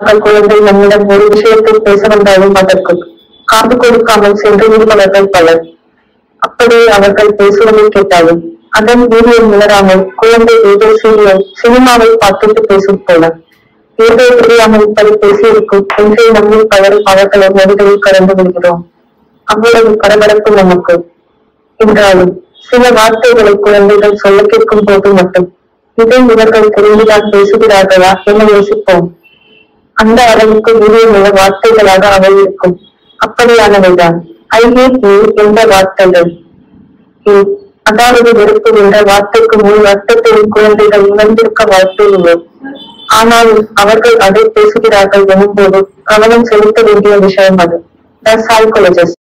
தங்கள் குழந்தை நம்மிடம் ஒரு விஷயத்தை பேச வந்தாலும் அதற்கு காது கொடுக்காமல் சென்று நிறுவனர்கள் பலர் அப்படியே அவர்கள் பேசுவதை கேட்டாலும் அதன் வீரியம் உணராமல் குழந்தை ஏதோ சீரியல் சினிமாவை பார்த்துட்டு பேசும் போல ஏதோ தெரியாமல் இப்படி பேசியிருக்கும் என்றே நம்மில் பலர் அவர்களை நொடிகளில் கடந்து விடுகிறோம் அவ்வளவு பரபரப்பு நமக்கு என்றாலும் சில வார்த்தைகளை குழந்தைகள் சொல்ல கேட்கும் போது மட்டும் இதை இவர்கள் தெரிந்துதான் பேசுகிறார்களா என யோசிப்போம் அந்த அளவுக்கு வீரியமுள்ள வார்த்தைகளாக அவை இருக்கும் அப்படியானவைதான் ஐ ஹேட் யூ என்ற வார்த்தைகள் ஏ, அதாவது வெறுப்பு என்ற வார்த்தைக்கு முழு அர்த்தத்தை குழந்தைகள் உணர்ந்திருக்க வாய்ப்பே இல்லை ஆனாலும் அவர்கள் அதை பேசுகிறார்கள் எனும்போது கவனம் செலுத்த வேண்டிய விஷயம் அது த சைக்காலஜிஸ்ட்